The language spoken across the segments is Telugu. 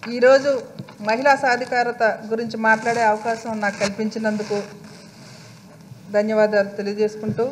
ఈరోజు మహిళా సాధికారత గురించి మాట్లాడే అవకాశం నాకు కల్పించినందుకు ధన్యవాదాలు తెలియజేసుకుంటూ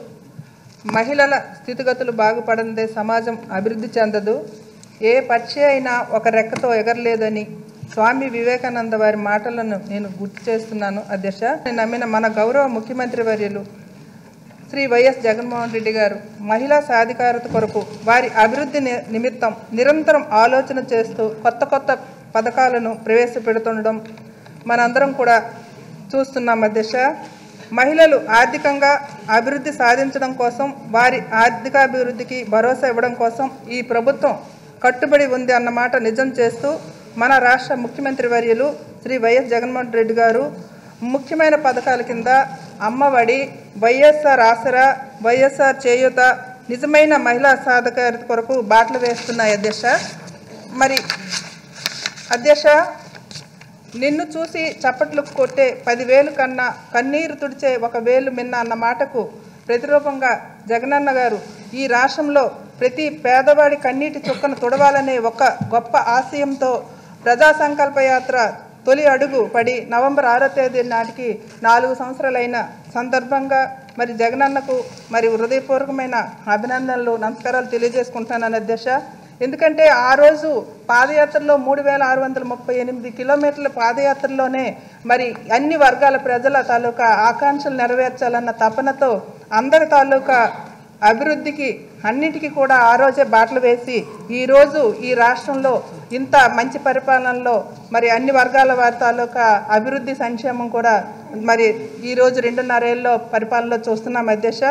మహిళల స్థితిగతులు బాగుపడందే సమాజం అభివృద్ధి చెందదు ఏ పక్షి అయినా ఒక రెక్కతో ఎగరలేదని స్వామి వివేకానంద వారి మాటలను నేను గుర్తు చేస్తున్నాను అధ్యక్ష నేను నమ్మిన మన గౌరవ ముఖ్యమంత్రి వర్యులు శ్రీ వైఎస్ జగన్మోహన్ రెడ్డి గారు మహిళా సాధికారత కొరకు వారి అభివృద్ధి ని- నిమిత్తం నిరంతరం ఆలోచన చేస్తూ కొత్త కొత్త పథకాలను ప్రవేశపెడుతుండడం మనందరం కూడా చూస్తున్నాం అధ్యక్ష మహిళలు ఆర్థికంగా అభివృద్ధి సాధించడం కోసం వారి ఆర్థికాభివృద్ధికి భరోసా ఇవ్వడం కోసం ఈ ప్రభుత్వం కట్టుబడి ఉంది అన్నమాట నిజం చేస్తూ మన రాష్ట్ర ముఖ్యమంత్రి వర్యులు శ్రీ వైఎస్ జగన్మోహన్ రెడ్డి గారు ముఖ్యమైన పథకాల కింద అమ్మఒడి వైఎస్ఆర్ ఆసరా వైఎస్ఆర్ చేయూత నిజమైన మహిళా సాధకారిత కొరకు బాటలు వేస్తున్నాయి అధ్యక్ష మరి అధ్యక్ష నిన్ను చూసి చప్పట్లు కొట్టే పదివేలు కన్నా కన్నీరు తుడిచే ఒక వేలు మిన్న అన్న మాటకు ప్రతిరూపంగా జగనన్న గారు ఈ రాష్ట్రంలో ప్రతి పేదవాడి కన్నీటి చుక్కను తుడవాలనే ఒక గొప్ప ఆశయంతో ప్రజా సంకల్ప యాత్ర తొలి అడుగు పడి నవంబర్ ఆరో తేదీ నాటికి నాలుగు సంవత్సరాలైన సందర్భంగా మరి జగనన్నకు మరి హృదయపూర్వకమైన అభినందనలు నమస్కారాలు తెలియజేసుకుంటున్నాను అధ్యక్ష ఎందుకంటే ఆ రోజు పాదయాత్రలో మూడు వేల ఆరు వందల ముప్పై ఎనిమిది కిలోమీటర్ల పాదయాత్రలోనే మరి అన్ని వర్గాల ప్రజల తాలూకా ఆకాంక్షలు నెరవేర్చాలన్న తపనతో అందరి తాలూకా అభివృద్ధికి అన్నిటికీ కూడా ఆ రోజే బాటలు వేసి ఈరోజు ఈ రాష్ట్రంలో ఇంత మంచి పరిపాలనలో మరి అన్ని వర్గాల వారి తాలూకా అభివృద్ధి సంక్షేమం కూడా మరి ఈరోజు రెండున్నరేళ్ళలో పరిపాలనలో చూస్తున్నాం అధ్యక్ష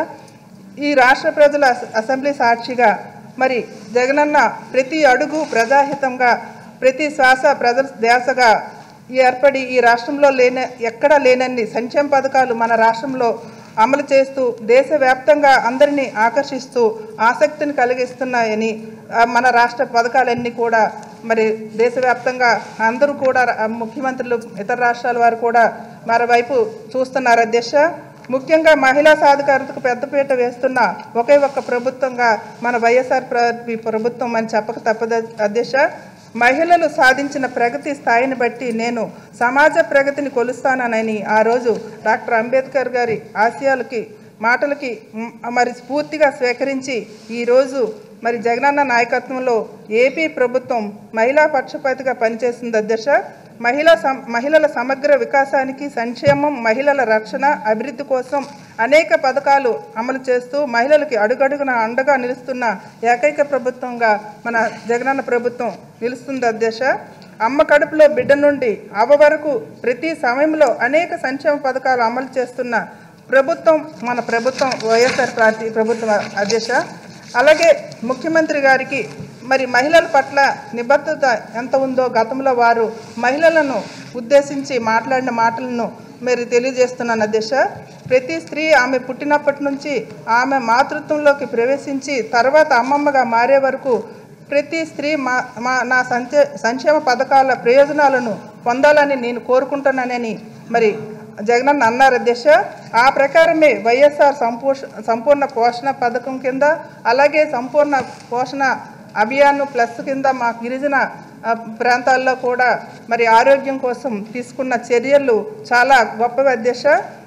ఈ రాష్ట్ర ప్రజల అస- అసెంబ్లీ సాక్షిగా మరి జగనన్న ప్రతి అడుగు ప్రజాహితంగా ప్రతి శ్వాస ప్రజల ధ్యాసగా ఏర్పడి ఈ రాష్ట్రంలో లేని ఎక్కడా లేనన్ని సంక్షేమ పథకాలు మన రాష్ట్రంలో అమలు చేస్తూ దేశవ్యాప్తంగా అందరినీ ఆకర్షిస్తూ ఆసక్తిని కలిగిస్తున్నాయని ఆ, మన రాష్ట్ర పథకాలన్నీ కూడా మరి దేశవ్యాప్తంగా అందరూ కూడా రా- ముఖ్యమంత్రులు ఇతర రాష్ట్రాల వారు కూడా మరోవైపు చూస్తున్నారు అధ్యక్ష ముఖ్యంగా మహిళా సాధికారతకు పెద్దపీట వేస్తున్న ఒకే ఒక్క ప్రభుత్వంగా మన వైఎస్ఆర్ ప్ర- ప్రభుత్వం అని చెప్పక తప్పదు అధ్యక్ష మహిళలు సాధించిన ప్రగతి స్థాయిని బట్టి నేను సమాజ ప్రగతిని కొలుస్తానని ఆ రోజు డాక్టర్ అంబేద్కర్ గారి ఆశయాలకి మాటలకి మ్, మరి స్ఫూర్తిగా స్వీకరించి ఈరోజు మరి జగనన్న నాయకత్వంలో ఏపీ ప్రభుత్వం మహిళా పక్షపాతిగా పనిచేస్తుంది అధ్యక్ష మహిళా సం మహిళల సమగ్ర వికాసానికి సంక్షేమం మహిళల రక్షణ అభివృద్ధి కోసం అనేక పథకాలు అమలు చేస్తూ మహిళలకి అడుగడుగున అండగా నిలుస్తున్న ఏకైక ప్రభుత్వంగా మన జగనన్న ప్రభుత్వం నిలుస్తుంది అధ్యక్ష అమ్మ కడుపులో బిడ్డ నుండి అవ్వ వరకు ప్రతి సమయంలో అనేక సంక్షేమ పథకాలు అమలు చేస్తున్న ప్రభుత్వం మన ప్రభుత్వం వైఎస్ఆర్ పార్టీ ప్రభుత్వం అధ్యక్ష అలాగే ముఖ్యమంత్రి గారికి మరి మహిళల పట్ల నిబద్ధత ఎంత ఉందో గతంలో వారు మహిళలను ఉద్దేశించి మాట్లాడిన మాటలను మరి తెలియజేస్తున్నాను అధ్యక్ష ప్రతి స్త్రీ ఆమె పుట్టినప్పటి నుంచి ఆమె మాతృత్వంలోకి ప్రవేశించి తర్వాత అమ్మమ్మగా మారే వరకు ప్రతి స్త్రీ మా మా నా సంచే సంక్షేమ పథకాల ప్రయోజనాలను పొందాలని నేను కోరుకుంటున్నానని మరి జగనన్న అన్నారు అధ్యక్ష ఆ ప్రకారమే వైఎస్ఆర్ సంపోష సంపూర్ణ పోషణ పథకం కింద అలాగే సంపూర్ణ పోషణ అభియాన్ ప్లస్ కింద మా గిరిజన ఆ, ప్రాంతాల్లో కూడా మరి ఆరోగ్యం కోసం తీసుకున్న చర్యలు చాలా గొప్పవి అధ్యక్ష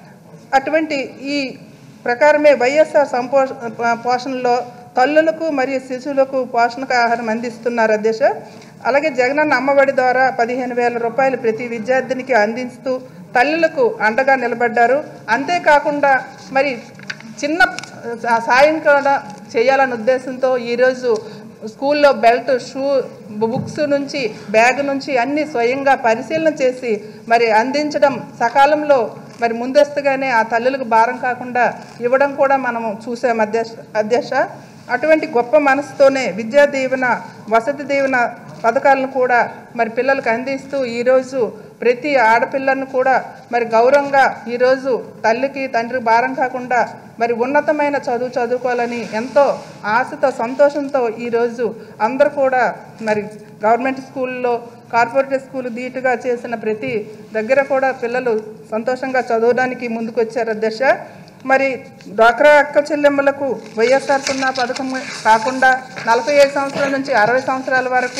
అటువంటి ఈ ప్రకారమే వైఎస్ఆర్ సంపో పోషణలో తల్లులకు మరియు శిశువులకు పోషణకు ఆహారం అందిస్తున్నారు అధ్యక్ష అలాగే జగనన్న అమ్మఒడి ద్వారా పదిహేను వేల రూపాయలు ప్రతి విద్యార్థినికి అందిస్తూ తల్లులకు అండగా నిలబడ్డారు అంతేకాకుండా మరి చిన్న సా- సాయం కూడా చేయాలనే ఉద్దేశంతో ఈరోజు స్కూల్లో బెల్ట్ షూ బుక్స్ నుంచి బ్యాగ్ నుంచి అన్ని స్వయంగా పరిశీలన చేసి మరి అందించడం సకాలంలో మరి ముందస్తుగానే ఆ తల్లులకు భారం కాకుండా ఇవ్వడం కూడా మనము చూసాం అధ్యక్ష అధ్యక్ష అటువంటి గొప్ప మనసుతోనే విద్యా దీవెన వసతి దీవెన పథకాలను కూడా మరి పిల్లలకు అందిస్తూ ఈరోజు ప్రతి ఆడపిల్లను కూడా మరి గౌరవంగా ఈరోజు తల్లికి తండ్రికి భారం కాకుండా మరి ఉన్నతమైన చదువు చదువుకోవాలని ఎంతో ఆశతో సంతోషంతో ఈరోజు అందరూ కూడా మరి గవర్నమెంట్ స్కూల్లో కార్పొరేట్ స్కూల్ ధీటుగా చేసిన ప్రతి దగ్గర కూడా పిల్లలు సంతోషంగా చదవడానికి ముందుకు వచ్చారు అధ్యక్ష మరి డ్వాక్రా అక్క చెల్లెమ్మలకు వైఎస్ఆర్ సున్నా పథకం కాకుండా నలభై ఐదు సంవత్సరాల నుంచి అరవై సంవత్సరాల వరకు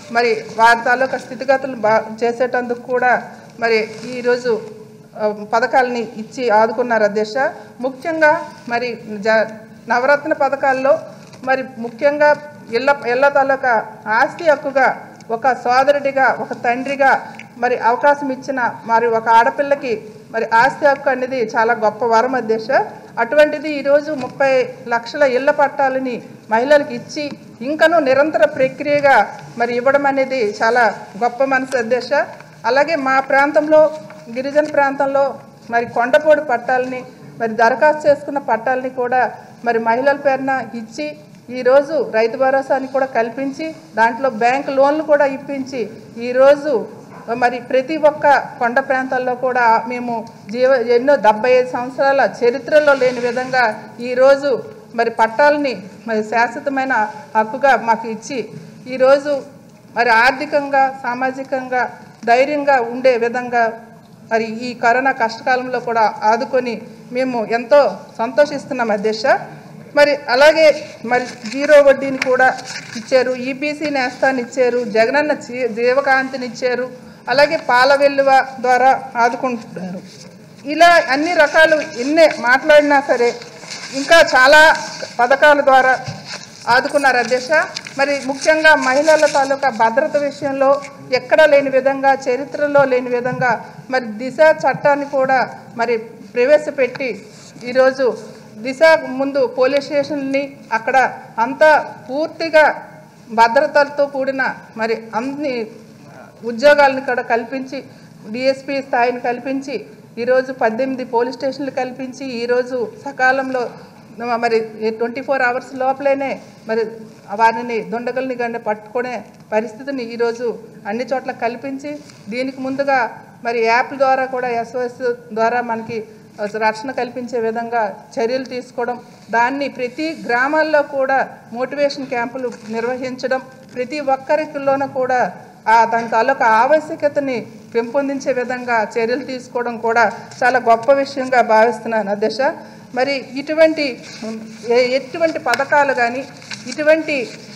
మరి వారి తాలూకా స్థితిగతులు బా చేసేటందుకు కూడా మరి ఈరోజు ఆ, పథకాలని ఇచ్చి ఆదుకున్నారు అధ్యక్ష ముఖ్యంగా మరి జ నవరత్న పథకాల్లో మరి ముఖ్యంగా ఇళ్ళ ఇళ్ళ తాలూకా ఆస్తి హక్కుగా ఒక సోదరుడిగా ఒక తండ్రిగా మరి అవకాశం ఇచ్చిన మరి ఒక ఆడపిల్లకి మరి ఆస్తి హక్కు అనేది చాలా గొప్ప వరం అధ్యక్ష అటువంటిది ఈరోజు ముప్పై లక్షల ఇళ్ల పట్టాలని మహిళలకు ఇచ్చి ఇంకనూ నిరంతర ప్రక్రియగా మరి ఇవ్వడం అనేది చాలా గొప్ప మనసు అధ్యక్ష అలాగే మా ప్రాంతంలో గిరిజన ప్రాంతంలో మరి కొండపోడు పట్టాలని మరి దరఖాస్తు చేసుకున్న పట్టాలని కూడా మరి మహిళల పేరున ఇచ్చి ఈరోజు రైతు భరోసాని కూడా కల్పించి దాంట్లో బ్యాంక్ లోన్లు కూడా ఇప్పించి ఈరోజు మరి ప్రతి ఒక్క కొండ ప్రాంతాల్లో కూడా మేము జీవ ఎన్నో డెబ్బై ఐదు సంవత్సరాల చరిత్రలో లేని విధంగా ఈరోజు మరి పట్టాలని మరి శాశ్వతమైన హక్కుగా మాకు ఇచ్చి ఈరోజు మరి ఆర్థికంగా సామాజికంగా ధైర్యంగా ఉండే విధంగా మరి ఈ కరోనా కష్టకాలంలో కూడా ఆదుకొని మేము ఎంతో సంతోషిస్తున్నాం అధ్యక్ష మరి అలాగే మరి జీరో వడ్డీని కూడా ఇచ్చారు ఈబీసీ నేస్తాన్ని ఇచ్చారు జగనన్న జీ- జీవకాంతిని ఇచ్చారు అలాగే పాల వెల్లువ ద్వారా ఆదుకుంటున్నారు ఇలా అన్ని రకాలు ఎన్నే మాట్లాడినా సరే ఇంకా చాలా పథకాల ద్వారా ఆదుకున్నారు అధ్యక్ష మరి ముఖ్యంగా మహిళల తాలూకా భద్రత విషయంలో ఎక్కడా లేని విధంగా చరిత్రలో లేని విధంగా మరి దిశ చట్టాన్ని కూడా మరి ప్రవేశపెట్టి ఈరోజు దిశ ముందు పోలీస్ స్టేషన్ని అక్కడ అంతా పూర్తిగా భద్రతలతో కూడిన మరి అన్ని ఉద్యోగాలను కూడా కల్పించి డిఎస్పి స్థాయిని కల్పించి ఈరోజు పద్దెనిమిది పోలీస్ స్టేషన్లు కల్పించి ఈరోజు సకాలంలో మరి ట్వంటీ ఫోర్ అవర్స్ లోపలనే మరి వారిని దొండగల్ని గండి పట్టుకునే పరిస్థితిని ఈరోజు అన్ని చోట్ల కల్పించి దీనికి ముందుగా మరి యాప్ ద్వారా కూడా ఎస్ఓఎస్ ద్వారా మనకి రక్షణ కల్పించే విధంగా చర్యలు తీసుకోవడం దాన్ని ప్రతి గ్రామాల్లో కూడా మోటివేషన్ క్యాంపులు నిర్వహించడం ప్రతి ఒక్కరిలోనూ కూడా ఆ దాని తాలూకా ఆవశ్యకతని పెంపొందించే విధంగా చర్యలు తీసుకోవడం కూడా చాలా గొప్ప విషయంగా భావిస్తున్నాను అధ్యక్ష మరి ఇటువంటి ఉమ్, ఏ- ఎటువంటి పథకాలు కానీ ఇటువంటి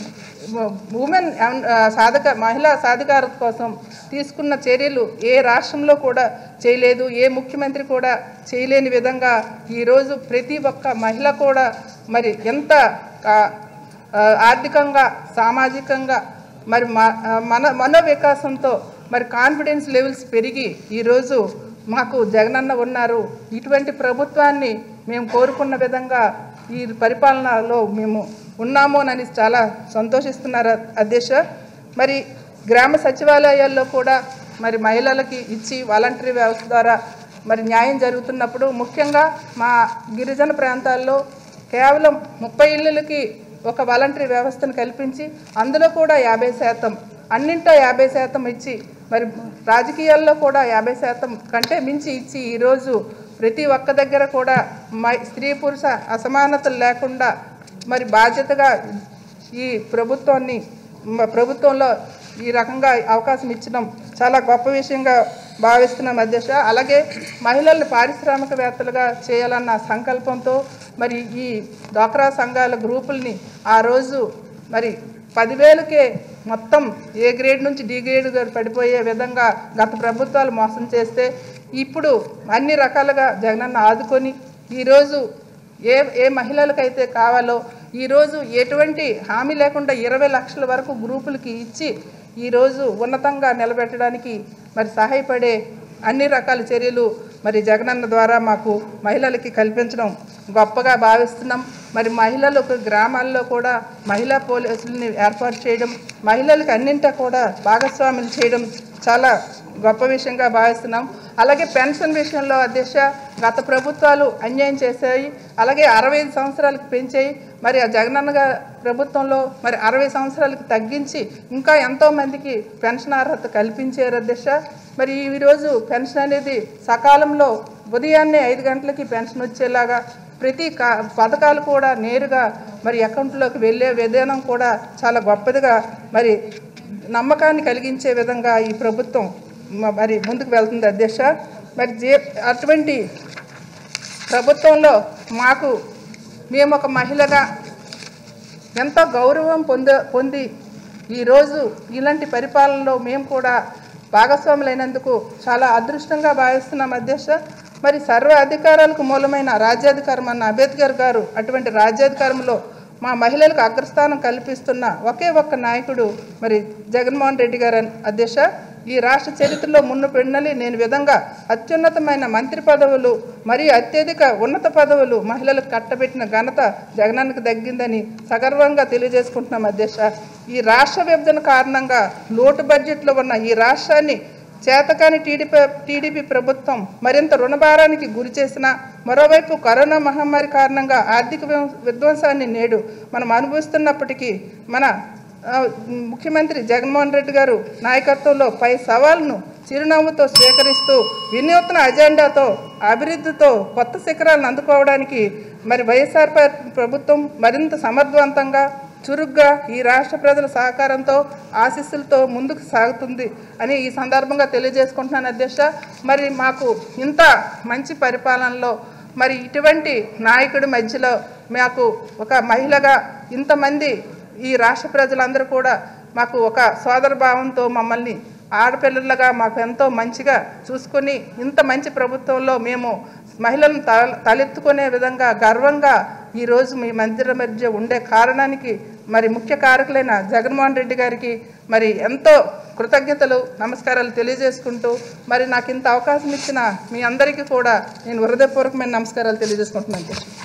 ఉమెన్ సాధక మహిళా సాధికారత కోసం తీసుకున్న చర్యలు ఏ రాష్ట్రంలో కూడా చేయలేదు ఏ ముఖ్యమంత్రి కూడా చేయలేని విధంగా ఈరోజు ప్రతి ఒక్క మహిళ కూడా మరి ఎంత ఆ, ఆ, ఆర్థికంగా సామాజికంగా మరి మ- ఆ, మన మనోవికాసంతో మరి కాన్ఫిడెన్స్ లెవెల్స్ పెరిగి ఈరోజు మాకు జగనన్న ఉన్నారు ఇటువంటి ప్రభుత్వాన్ని మేము కోరుకున్న విధంగా ఈ పరిపాలనలో మేము ఉన్నామోనని చాలా సంతోషిస్తున్నారు అధ్యక్ష మరి గ్రామ సచివాలయాల్లో కూడా మరి మహిళలకి ఇచ్చి వాలంటరీ వ్యవస్థ ద్వారా మరి న్యాయం జరుగుతున్నప్పుడు ముఖ్యంగా మా గిరిజన ప్రాంతాల్లో కేవలం ముప్పై ఇళ్ళకి ఒక వాలంటరీ వ్యవస్థను కల్పించి అందులో కూడా యాభై శాతం అన్నింటో యాభై శాతం ఇచ్చి మరి రాజకీయాల్లో కూడా యాభై శాతం కంటే మించి ఇచ్చి ఈరోజు ప్రతి ఒక్క దగ్గర కూడా మై స్త్రీ పురుష అసమానతలు లేకుండా మరి బాధ్యతగా ఈ ప్రభుత్వాన్ని మ- ప్రభుత్వంలో ఈ రకంగా అవకాశం ఇచ్చడం చాలా గొప్ప విషయంగా భావిస్తున్నాం అధ్యక్ష అలాగే మహిళల్ని పారిశ్రామికవేత్తలుగా చేయాలన్న సంకల్పంతో మరి ఈ డ్వాక్రా సంఘాల గ్రూపుల్ని ఆ రోజు మరి పదివేలకే మొత్తం ఏ గ్రేడ్ నుంచి డి గ్రేడ్ పడిపోయే విధంగా గత ప్రభుత్వాలు మోసం చేస్తే ఇప్పుడు అన్ని రకాలుగా జగనన్న ఆదుకొని ఈరోజు ఏ ఏ మహిళలకైతే కావాలో ఈరోజు ఎటువంటి హామీ లేకుండా ఇరవై లక్షల వరకు గ్రూపులకి ఇచ్చి ఈరోజు ఉన్నతంగా నిలబెట్టడానికి మరి సహాయపడే అన్ని రకాల చర్యలు మరి జగనన్న ద్వారా మాకు మహిళలకి కల్పించడం గొప్పగా భావిస్తున్నాం మరి మహిళలకు గ్రామాల్లో కూడా మహిళా పోలీసుల్ని ఏర్పాటు చేయడం మహిళలకు అన్నింటా కూడా భాగస్వాములు చేయడం చాలా గొప్ప విషయంగా భావిస్తున్నాం అలాగే పెన్షన్ విషయంలో అధ్యక్ష గత ప్రభుత్వాలు అన్యాయం చేశాయి అలాగే అరవై ఐదు సంవత్సరాలకు పెంచాయి మరి ఆ జగనన్న గారి ప్రభుత్వంలో మరి అరవై సంవత్సరాలకు తగ్గించి ఇంకా ఎంతో మందికి పెన్షన్ అర్హత కల్పించారు అధ్యక్ష మరి ఈరోజు పెన్షన్ అనేది సకాలంలో ఉదయాన్నే ఐదు గంటలకి పెన్షన్ వచ్చేలాగా ప్రతి కా పథకాలు కూడా నేరుగా మరి అకౌంట్లోకి వెళ్ళే విధానం కూడా చాలా గొప్పదిగా మరి నమ్మకాన్ని కలిగించే విధంగా ఈ ప్రభుత్వం మ- మరి ముందుకు వెళ్తుంది అధ్యక్ష మరి జే అటువంటి ప్రభుత్వంలో మాకు మేము ఒక మహిళగా ఎంతో గౌరవం పొంద పొంది ఈరోజు ఇలాంటి పరిపాలనలో మేము కూడా భాగస్వాములైనందుకు చాలా అదృష్టంగా భావిస్తున్నాం అధ్యక్ష మరి సర్వ అధికారాలకు మూలమైన రాజ్యాధికారం అన్న అంబేద్కర్ గారు అటువంటి రాజ్యాధికారంలో మా మహిళలకు అగ్రస్థానం కల్పిస్తున్న ఒకే ఒక్క నాయకుడు మరి జగన్మోహన్ రెడ్డి గారు అన్- అధ్యక్ష ఈ రాష్ట్ర చరిత్రలో మున్ను పెన్నలి నేను విధంగా అత్యున్నతమైన మంత్రి పదవులు మరియు అత్యధిక ఉన్నత పదవులు మహిళలకు కట్టబెట్టిన ఘనత జగనానికి దగ్గిందని సగర్వంగా తెలియజేసుకుంటున్నాం అధ్యక్ష ఈ రాష్ట్ర విభజన కారణంగా లోటు బడ్జెట్లో ఉన్న ఈ రాష్ట్రాన్ని చేతకాని టీడీపీ టీడీపీ ప్రభుత్వం మరింత రుణభారానికి గురి చేసిన మరోవైపు కరోనా మహమ్మారి కారణంగా ఆర్థిక వి- విధ్వంసాన్ని నేడు మనం అనుభవిస్తున్నప్పటికీ మన ఆ, ముఖ్యమంత్రి జగన్మోహన్ రెడ్డి గారు నాయకత్వంలో పై సవాల్ను చిరునవ్వుతో స్వీకరిస్తూ వినూత్న అజెండాతో అభివృద్ధితో కొత్త శిఖరాలను అందుకోవడానికి మరి వైఎస్ఆర్ ప- ప్రభుత్వం మరింత సమర్థవంతంగా చురుగ్గా ఈ రాష్ట్ర ప్రజల సహకారంతో ఆశీస్సులతో ముందుకు సాగుతుంది అని ఈ సందర్భంగా తెలియజేసుకుంటున్నాను అధ్యక్ష మరి మాకు ఇంత మంచి పరిపాలనలో మరి ఇటువంటి నాయకుడి మధ్యలో మాకు ఒక మహిళగా ఇంతమంది ఈ రాష్ట్ర ప్రజలందరూ కూడా మాకు ఒక సోదర భావంతో మమ్మల్ని ఆడపిల్లలుగా మాకు ఎంతో మంచిగా చూసుకొని ఇంత మంచి ప్రభుత్వంలో మేము మహిళలను తల తలెత్తుకునే విధంగా గర్వంగా ఈరోజు మీ మందిర మధ్య ఉండే కారణానికి మరి ముఖ్య కారకులైన జగన్మోహన్ రెడ్డి గారికి మరి ఎంతో కృతజ్ఞతలు నమస్కారాలు తెలియజేసుకుంటూ మరి నాకు ఇంత అవకాశం ఇచ్చిన మీ అందరికీ కూడా నేను హృదయపూర్వకమైన నమస్కారాలు తెలియజేసుకుంటున్నాను